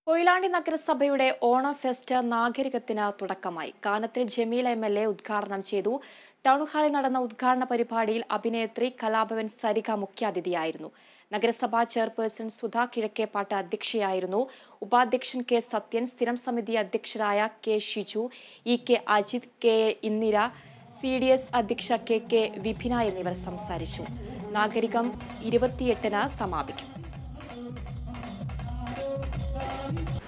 കൊയിലാണ്ടി നഗരസഭയുടെ ഓണം ഫെസ്റ്റ് നാഗരികത്തിന് തുടക്കമായി Kanathil Jameela M L A ഉദ്ഘാടനം ചെയ്തു ടൗൺ ഹാളിൽ നടന്ന ഉദ്ഘാടന പരിപാടിയിൽ അഭിനേത്രി കലാഭവൻ സരിക മുഖ്യാതിഥിയായിരുന്നു നഗരസഭാ ചെയർപേഴ്സൺ സുധാ കിഴക്കേപ്പാട്ട് അധ്യക്ഷയായിരുന്നു ഉപാധ്യക്ഷൻ കെ സത്യൻ സ്ഥിരം സമിതി അധ്യക്ഷരായ K Shiju E K Ajith K A Indira C D S അധ്യക്ഷ കെ കെ വിഭിന എന്നിവർ സംസാരിച്ചു നാഗരികം ഇരുപത്തിയെട്ടിന് സമാപിക്കും